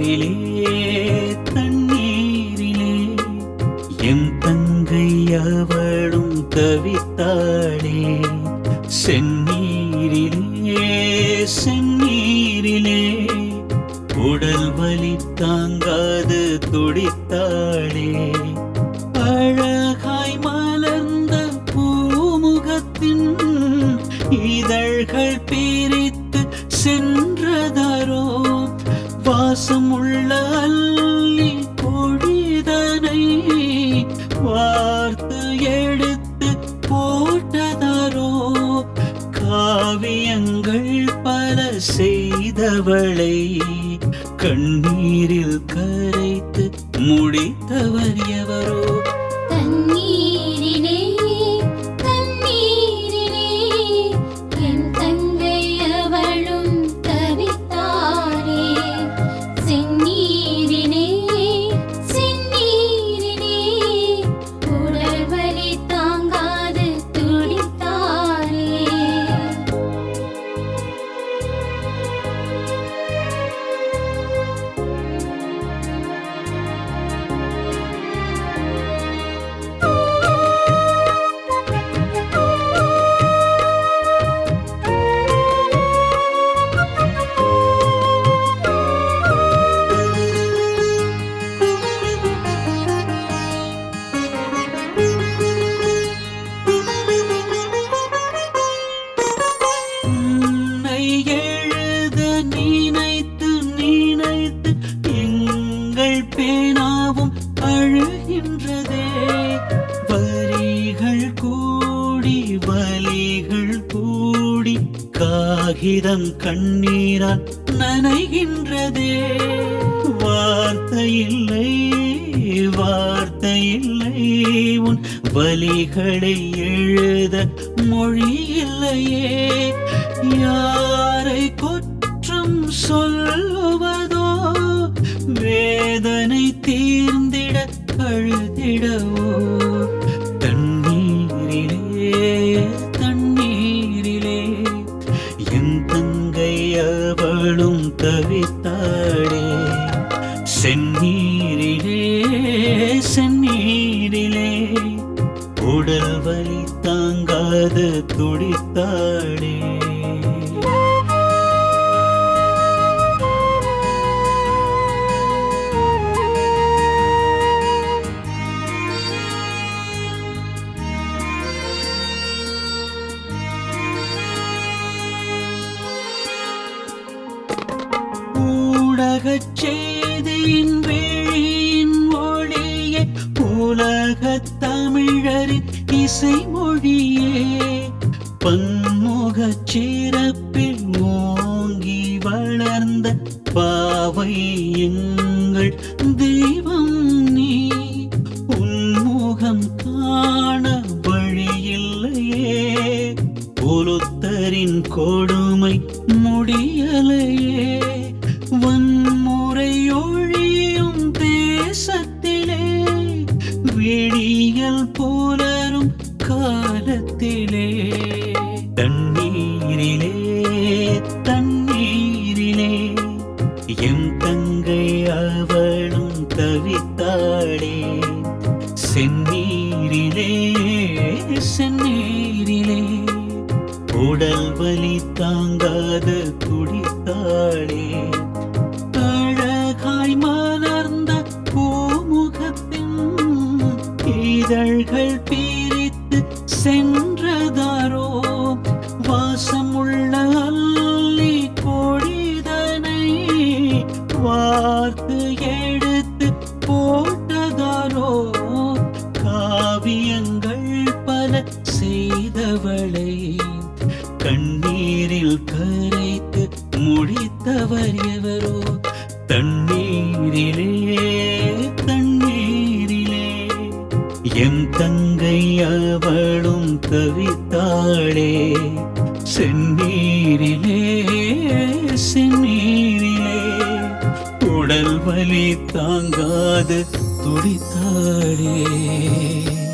தண்ணீரிலே எம் தங்கை அவளும் தவித்தாளே செந்நீரிலே செந்நீரிலே உடல் வலி தாங்காது துடித்தாளே அழகாய் மலர்ந்த பூமுகத்தின் இதழ்கள் பிரித்து சென்றதாரோ வாசம் உள்ள அள்ளி கொடிதனை வார்த்து எடுத்து போட்டதாரோ காவியங்கள் பல செய்தவளை கண்ணீரில் கரைத்து முடித்தவர் எவரோ தண்ணீரிலே தண்ணீரிலே என் தங்கை அவளும் தவித்தாரே செந்நீரிலே செந்நீரிலே உடல் வலி தாங்காது துடித்தாரே உன்னை எழுத நினைத்து நினைத்து எங்கள் பேனாவும் அழுகின்றதே வரிகள் கூடி வலிகள் கூடி காகிதம் கண்ணீரால் நனைகின்றதே வார்த்தை இல்லை வார்த்தை இல்லை உன் வலிகளை எழுத மொழி இல்லையே யாரை குற்றம் சொல்லுவதோ வேதனை தீர்ந்திட அழுதிடவோ தண்ணீரிலே தண்ணீரிலே என் தங்கை அவளும் தவித்தாளே செந்நீரிலே செந்நீரிலே உடல் வலி தாங்காது துடித்தாளே ஊடகச் செய்தியின் விழியின் ஒளியே உலகத் தமிழரின் இசை மொழியே பன்முகச் சிறப்பில் ஓங்கி வளர்ந்த பாவை எங்கள் தெய்வம் நீ உன்முகம் காண வழியில்லையே புலுத்தரின் கொடுமை முடியலையே வன்முறை ஒழியும் தேசத்திலே விடியல் புலரும் காலத்திலே தண்ணீரிலே தண்ணீரிலே எம் தங்கை அவளும் தவித்தாளே செந்நீரிலே செந்நீரிலே உடல் வலி தாங்காது துடித்தாளே அழகாய் மலர்ந்த பூமுகத்தின் இதழ்கள் பிரித்து சென்றதாரோ வாசமுள்ள அள்ளி கொடிதனை வார்த்து எடுத்து போட்டதாரோ காவியங்கள் பல செய்தவளை கண்ணீரில் கரைத்து முடித்தவர் எவரோ தண்ணீரிலே தண்ணீரிலே எம் தங்கை அவளும் தவித்தாளே செந்நீரிலே செந்நீரிலே உடல் வலி தாங்காது துடித்தாளே